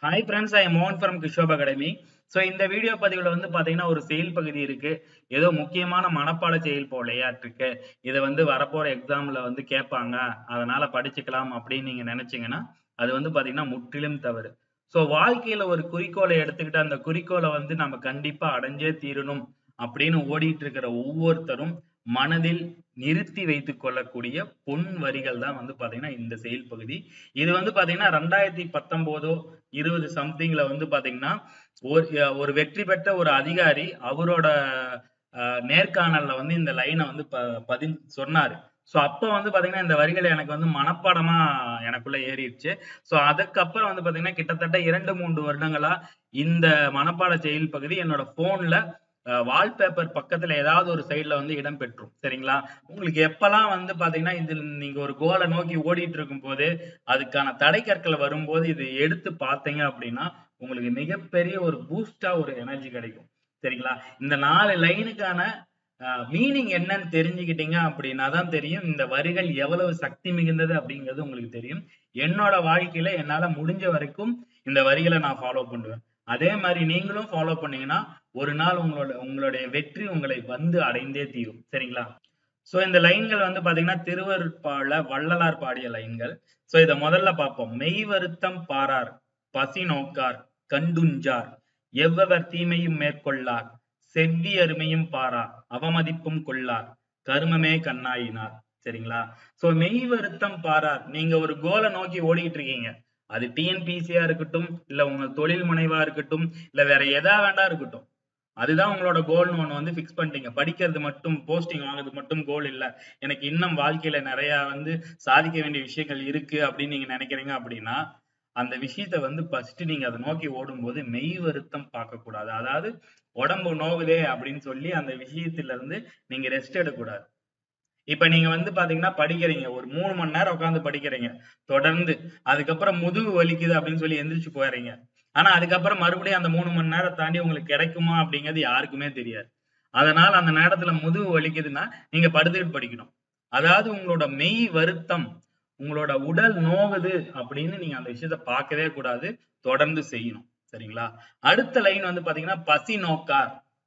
hi friends I மோகன் from கிஷோப் academy so இந்த வீடியோ பதிவில் வந்து பார்த்தீங்கன்னா ஒரு செயல் பகுதி இருக்கு ஏதோ முக்கியமான மனப்பாட செயல் போலையா இருக்கு இதை வந்து வரப்போற எக்ஸாம்ல வந்து கேட்பாங்க அதனால படிச்சுக்கலாம் அப்படின்னு நீங்க நினைச்சீங்கன்னா அது வந்து பார்த்தீங்கன்னா முற்றிலும் தவறு ஸோ வாழ்க்கையில ஒரு குறிக்கோளை எடுத்துக்கிட்டு அந்த குறிக்கோளை வந்து நம்ம கண்டிப்பா அடைஞ்சே தீரணும் அப்படின்னு ஓடிட்டு இருக்கிற ஒவ்வொருத்தரும் மனதில் நிறுத்தி வைத்துக் கொள்ளக்கூடிய பொன் வரிகள் தான் வந்து பாத்தீங்கன்னா இந்த செயல் பகுதி இது வந்து பாத்தீங்கன்னா ரெண்டாயிரத்தி பத்தொன்பதோ இருபது சம்திங்ல வந்து பாத்தீங்கன்னா ஒரு ஒரு வெற்றி பெற்ற ஒரு அதிகாரி அவரோட அஹ், நேர்காணல்ல வந்து இந்த லைனை வந்து ப பதி சொன்னாரு சோ அப்ப வந்து பாத்தீங்கன்னா இந்த வரிகள் எனக்கு வந்து மனப்பாடமா எனக்குள்ள ஏறிடுச்சு சோ அதுக்கப்புறம் வந்து பாத்தீங்கன்னா கிட்டத்தட்ட இரண்டு மூன்று வருடங்களா இந்த மனப்பாட செயல் பகுதி என்னோட போன்ல வால்பேப்பர் பக்கத்துல ஏதாவது ஒரு சைடுல வந்து இடம் பெற்றும் சரிங்களா உங்களுக்கு எப்பெல்லாம் வந்து பாத்தீங்கன்னா இதில் நீங்க ஒரு கோலை நோக்கி ஓடிட்டு இருக்கும் போது அதுக்கான தடைக்கற்கள் வரும்போது இது எடுத்து பார்த்தீங்க அப்படின்னா உங்களுக்கு மிகப்பெரிய ஒரு பூஸ்டா ஒரு எனர்ஜி கிடைக்கும் சரிங்களா இந்த நாலு லைனுக்கான மீனிங் என்னன்னு தெரிஞ்சுக்கிட்டீங்க அப்படின்னா தான் தெரியும் இந்த வரிகள் எவ்வளவு சக்தி மிகுந்தது அப்படிங்கிறது உங்களுக்கு தெரியும் என்னோட வாழ்க்கையில என்னால முடிஞ்ச வரைக்கும் இந்த வரிகளை நான் ஃபாலோ பண்ணுவேன் அதே மாதிரி நீங்களும் ஃபாலோ பண்ணீங்கன்னா ஒரு நாள் உங்களோட உங்களுடைய வெற்றி உங்களை வந்து அடைந்தே தீரும் சரிங்களா சோ இந்த லைன்கள் வந்து பாத்தீங்கன்னா திருவருட்பால வள்ளலார் பாடிய லைன்கள் சோ இத முதல்ல பார்ப்போம் மெய் வருத்தம் பாரார் பசி நோக்கார் கண்டுஞ்சார் எவ்வவர் தீமையும் மேற்கொள்ளார் செவ்வி அருமையும் பாரார் அவமதிப்பும் கொள்ளார் கருமமே கண்ணாயினார் சரிங்களா சோ மெய் வருத்தம் பாரார் நீங்க ஒரு கோலை நோக்கி ஓடிட்டு இருக்கீங்க அது டிஎன்பிசியா இருக்கட்டும் இல்ல உங்க தொழில் முனைவா இருக்கட்டும் இல்ல வேற எதா வேண்டா இருக்கட்டும் அதுதான் உங்களோட கோல்னு ஒண்ணு வந்து ஃபிக்ஸ் பண்ணிட்டீங்க படிக்கிறது மட்டும் போஸ்டிங் வாங்குறது மட்டும் கோல் இல்ல எனக்கு இன்னும் வாழ்க்கையில நிறைய வந்து சாதிக்க வேண்டிய விஷயங்கள் இருக்கு அப்படின்னு நீங்க நினைக்கிறீங்க அப்படின்னா அந்த விஷயத்த வந்து ஃபர்ஸ்ட் நீங்க அதை நோக்கி ஓடும்போது மெய் வருத்தம் பார்க்க கூடாது அதாவது உடம்பு நோவுதே அப்படின்னு சொல்லி அந்த விஷயத்துல இருந்து நீங்க ரெஸ்ட் எடுக்கக்கூடாது இப்ப நீங்க வந்து பாத்தீங்கன்னா படிக்கிறீங்க ஒரு மூணு மணி நேரம் உட்காந்து படிக்கிறீங்க தொடர்ந்து அதுக்கப்புறம் முதுகு வலிக்குது அப்படின்னு சொல்லி எந்திரிச்சு போயிடுறீங்க ஆனா அதுக்கப்புறம் மறுபடியும் அந்த மூணு மணி நேரம் தாண்டி உங்களுக்கு கிடைக்குமா அப்படிங்கிறது யாருக்குமே தெரியாது அதனால அந்த நேரத்துல முதுகு வலிக்குதுன்னா நீங்க படுத்துக்கிட்டு படிக்கணும் அதாவது உங்களோட மெய் வருத்தம் உங்களோட உடல் நோவுது அப்படின்னு நீங்க அந்த விஷயத்த பார்க்கவே கூடாது தொடர்ந்து செய்யணும் சரிங்களா அடுத்த லைன் வந்து பாத்தீங்கன்னா பசி நோக்கார்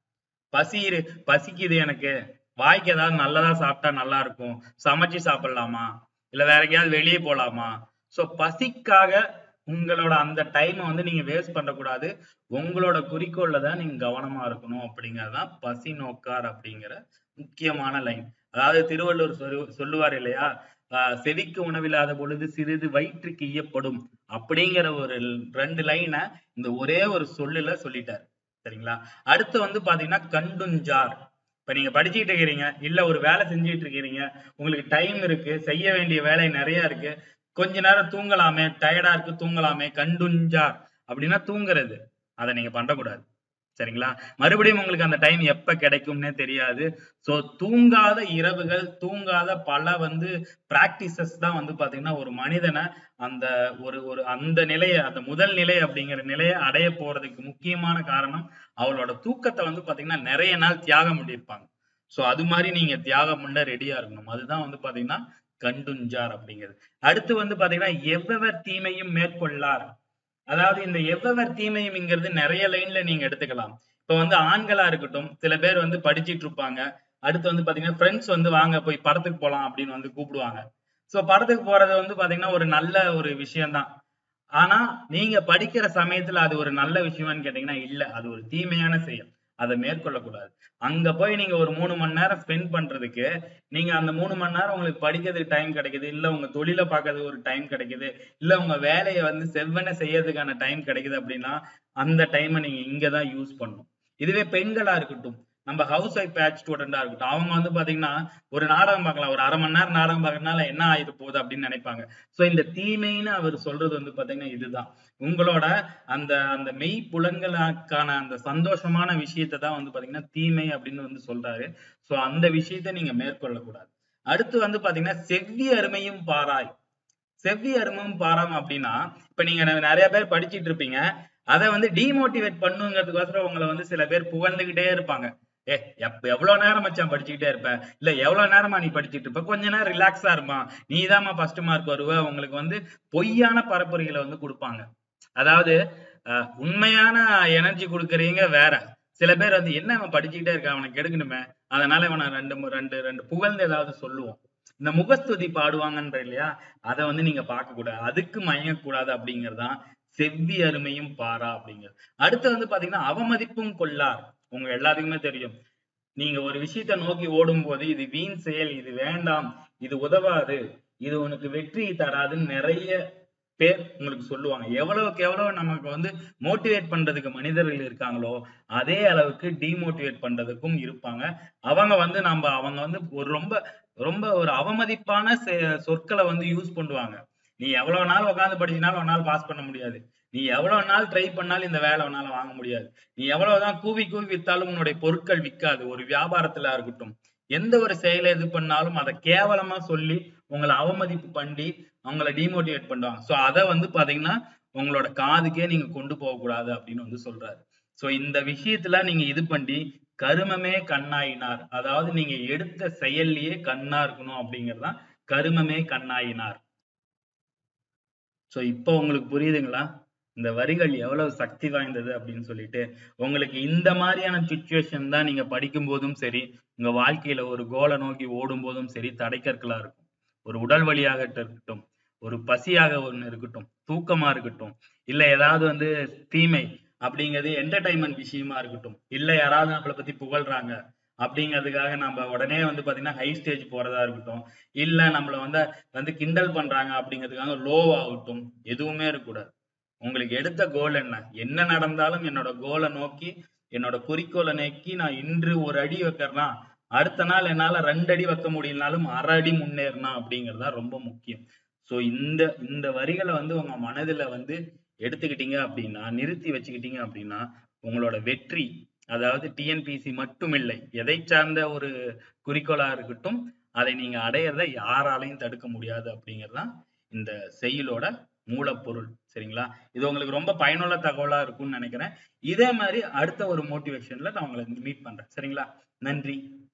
பசி இரு- பசிக்குது எனக்கு வாய்க்கு ஏதாவது நல்லதா சாப்பிட்டா நல்லா இருக்கும் சமைச்சு சாப்பிடலாமா இல்ல வேற எங்கேயாவது வெளியே போலாமா சோ பசிக்காக உங்களோட அந்த டைமை வந்து நீங்க வேஸ்ட் பண்ணக்கூடாது உங்களோட குறிக்கோள்ல தான் நீங்க கவனமா இருக்கணும் அப்படிங்கறதுதான் பசி நோக்கார் அப்படிங்கிற முக்கியமான லைன் அதாவது திருவள்ளுவர் சொல்லு- சொல்லுவார் இல்லையா ஆஹ் செவிக்கு உணவில்லாத பொழுது சிறிது வயிற்றுக்கு ஈயப்படும் அப்படிங்கிற ஒரு ரெண்டு லைனை இந்த ஒரே ஒரு சொல்லுல சொல்லிட்டார் சரிங்களா அடுத்து வந்து பாத்தீங்கன்னா கண்டுஞ்சார் இப்ப நீங்க படிச்சுட்டு இருக்கிறீங்க இல்ல ஒரு வேலை செஞ்சுட்டு இருக்கிறீங்க உங்களுக்கு டைம் இருக்கு செய்ய வேண்டிய வேலை நிறைய இருக்கு கொஞ்ச நேரம் தூங்கலாமே டயர்டா இருக்கு தூங்கலாமே கண்டுஞ்சார் அப்படின்னா தூங்குறது அதை நீங்க பண்ணக்கூடாது சரிங்களா மறுபடியும் உங்களுக்கு அந்த டைம் எப்ப கிடைக்கும்னே தெரியாது சோ தூங்காத இரவுகள் தூங்காத பல வந்து பிராக்டிசஸ் தான் வந்து பாத்தீங்கன்னா ஒரு மனிதனை அந்த ஒரு ஒரு அந்த நிலையை அந்த முதல் நிலை அப்படிங்கிற நிலையை அடைய போறதுக்கு முக்கியமான காரணம் அவளோட தூக்கத்தை வந்து பாத்தீங்கன்னா நிறைய நாள் தியாகம் பண்ணியிருப்பாங்க சோ அது மாதிரி நீங்க தியாகம் பண்ண ரெடியா இருக்கணும் அதுதான் வந்து பாத்தீங்கன்னா கண்டுஞ்சார் அப்படிங்கிறது அடுத்து வந்து பாத்தீங்கன்னா எவ்வவர் தீமையும் மேற்கொள்ளார் அதாவது இந்த எவ்வவர் தீமையும்ங்கிறது நிறைய லைன்ல நீங்க எடுத்துக்கலாம் இப்ப வந்து ஆண்களா இருக்கட்டும் சில பேர் வந்து படிச்சிட்டு இருப்பாங்க அடுத்து வந்து பாத்தீங்கன்னா ஃப்ரெண்ட்ஸ் வந்து வாங்க போய் படத்துக்கு போலாம் அப்படின்னு வந்து கூப்பிடுவாங்க சோ படத்துக்கு போறது வந்து பாத்தீங்கன்னா ஒரு நல்ல ஒரு விஷயம்தான் ஆனா நீங்க படிக்கிற சமயத்துல அது ஒரு நல்ல விஷயமான்னு கேட்டீங்கன்னா இல்ல அது ஒரு தீமையான செயல் அதை மேற்கொள்ளக்கூடாது அங்க போய் நீங்க ஒரு மூணு மணி நேரம் ஸ்பெண்ட் பண்றதுக்கு நீங்க அந்த மூணு மணி நேரம் உங்களுக்கு படிக்கிறதுக்கு டைம் கிடைக்குது இல்ல உங்க தொழிலை பார்க்கறதுக்கு ஒரு டைம் கிடைக்குது இல்ல உங்க வேலையை வந்து செவ்வன செய்யறதுக்கான டைம் கிடைக்குது அப்படின்னா அந்த டைமை நீங்க இங்கதான் யூஸ் பண்ணணும் இதுவே பெண்களா இருக்கட்டும் நம்ம ஹவுஸ் ஒய்ஃப் பேட்ச் ஸ்டூடெண்டா இருக்கட்டும் அவங்க வந்து பாத்தீங்கன்னா ஒரு நாடகம் பார்க்கலாம் ஒரு அரை மணி நேரம் நாடகம் பார்க்கறதுனால என்ன ஆயிட்டு போகுது அப்படின்னு நினைப்பாங்க சோ இந்த தீமைன்னு அவர் சொல்றது வந்து பாத்தீங்கன்னா இதுதான் உங்களோட அந்த அந்த மெய் புலன்களுக்கான அந்த சந்தோஷமான விஷயத்தை தான் வந்து பாத்தீங்கன்னா தீமை அப்படின்னு வந்து சொல்றாரு சோ அந்த விஷயத்தை நீங்க மேற்கொள்ளக்கூடாது அடுத்து வந்து பாத்தீங்கன்னா செவ்வி அருமையும் பாராய் செவ்வி அருமையும் பாராம அப்படின்னா இப்ப நீங்க நெ- நிறைய பேர் படிச்சிட்டு இருப்பீங்க அதை வந்து டிமோட்டிவேட் பண்ணுங்கிறதுக்கோசரம் உங்களை வந்து சில பேர் புகழ்ந்துகிட்டே இருப்பாங்க ஏ எப்ப எவ்வளவு நேரம் மச்சான் படிச்சுக்கிட்டே இருப்ப இல்ல எவ்வளவு நேரமா நீ படிச்சிட்டு இருப்ப கொஞ்ச நேரம் ரிலாக்ஸா இருமா நீதாம்மா ஃபர்ஸ்ட் மார்க் வருவ உங்களுக்கு வந்து பொய்யான பரப்புரைகளை வந்து கொடுப்பாங்க அதாவது அஹ் உண்மையான எனர்ஜி கொடுக்குறீங்க வேற சில பேர் வந்து என்ன அவன் படிச்சுக்கிட்டே இருக்கான் அவனுக்கு எடுக்கணுமே அதனால இவனை ரெண்டு மு- ரெண்டு ரெண்டு புகழ்ந்து ஏதாவது சொல்லுவோம் இந்த முகஸ்துதி பாடுவாங்கன்ற இல்லையா அதை வந்து நீங்க பார்க்க கூடாது அதுக்கு மயங்கக்கூடாது அப்படிங்கறதுதான் செவ்வி அருமையும் பாரா அப்படிங்கிறது அடுத்து வந்து பாத்தீங்கன்னா அவமதிப்பும் கொள்ளார் உங்க எல்லாத்துக்குமே தெரியும் நீங்க ஒரு விஷயத்த நோக்கி ஓடும் போது இது வீண் செயல் இது வேண்டாம் இது உதவாது இது உனக்கு வெற்றி தராதுன்னு நிறைய பேர் உங்களுக்கு சொல்லுவாங்க எவ்வளவுக்கு எவ்வளவு நமக்கு வந்து மோட்டிவேட் பண்றதுக்கு மனிதர்கள் இருக்காங்களோ அதே அளவுக்கு டிமோட்டிவேட் பண்றதுக்கும் இருப்பாங்க அவங்க வந்து நம்ம அவங்க வந்து ஒரு ரொம்ப ரொம்ப ஒரு அவமதிப்பான செ- சொற்களை வந்து யூஸ் பண்ணுவாங்க நீ எவ்வளவு நாள் உட்காந்து படிச்சினாலும் உன்னால பாஸ் பண்ண முடியாது நீ எவ்வளவு நாள் ட்ரை பண்ணாலும் இந்த வேலை உன்னால வாங்க முடியாது நீ எவ்வளவுதான் கூவி கூவி வித்தாலும் உன்னுடைய பொருட்கள் விற்காது ஒரு வியாபாரத்துல இருக்கட்டும் எந்த ஒரு செயலை இது பண்ணாலும் அதை கேவலமா சொல்லி உங்களை அவமதிப்பு பண்ணி அவங்கள டிமோட்டிவேட் பண்ணுவாங்க சோ அத வந்து பாத்தீங்கன்னா உங்களோட காதுக்கே நீங்க கொண்டு போக கூடாது அப்படின்னு வந்து சொல்றாரு சோ இந்த விஷயத்துல நீங்க இது பண்ணி கருமமே கண்ணாயினார் அதாவது நீங்க எடுத்த செயல்லையே கண்ணா இருக்கணும் அப்படிங்கறதுதான் கருமமே கண்ணாயினார் சோ இப்போ உங்களுக்கு புரியுதுங்களா இந்த வரிகள் எவ்வளவு சக்தி வாய்ந்தது அப்படின்னு சொல்லிட்டு உங்களுக்கு இந்த மாதிரியான சுச்சுவேஷன் தான் நீங்க படிக்கும் போதும் சரி உங்க வாழ்க்கையில ஒரு கோலை நோக்கி ஓடும் போதும் சரி தடைக்கற்களா இருக்கும் ஒரு உடல் வலியாக இருக்கட்டும் ஒரு பசியாக ஒண்ணு இருக்கட்டும் தூக்கமா இருக்கட்டும் இல்ல ஏதாவது வந்து தீமை அப்படிங்கிறது என்டர்டைன்மெண்ட் விஷயமா இருக்கட்டும் இல்ல யாராவது நம்மளை பத்தி புகழ்றாங்க அப்படிங்கிறதுக்காக நம்ம உடனே வந்து பாத்தீங்கன்னா ஹை ஸ்டேஜ் போறதா இருக்கட்டும் இல்ல நம்மள வந்து வந்து கிண்டல் பண்றாங்க அப்படிங்கிறதுக்காக லோ ஆகட்டும் எதுவுமே இருக்கக்கூடாது உங்களுக்கு எடுத்த கோல் என்ன என்ன நடந்தாலும் என்னோட கோலை நோக்கி என்னோட குறிக்கோளை நோக்கி நான் இன்று ஒரு அடி வைக்கிறேன்னா அடுத்த நாள் என்னால ரெண்டு அடி வைக்க முடியலனாலும் அரை அடி முன்னேறினா அப்படிங்கிறது தான் ரொம்ப முக்கியம் சோ இந்த இந்த வரிகளை வந்து உங்க மனதுல வந்து எடுத்துக்கிட்டீங்க அப்படின்னா நிறுத்தி வச்சுக்கிட்டீங்க அப்படின்னா உங்களோட வெற்றி அதாவது டிஎன்பிசி மட்டும் இல்லை எதை சார்ந்த ஒரு குறிக்கோளா இருக்கட்டும் அதை நீங்க அடையறத யாராலையும் தடுக்க முடியாது அப்படிங்கறதுதான் இந்த செயலோட மூலப்பொருள் சரிங்களா இது உங்களுக்கு ரொம்ப பயனுள்ள தகவலா இருக்கும்னு நினைக்கிறேன் இதே மாதிரி அடுத்த ஒரு மோட்டிவேஷன்ல நான் உங்களை மீட் பண்றேன் சரிங்களா நன்றி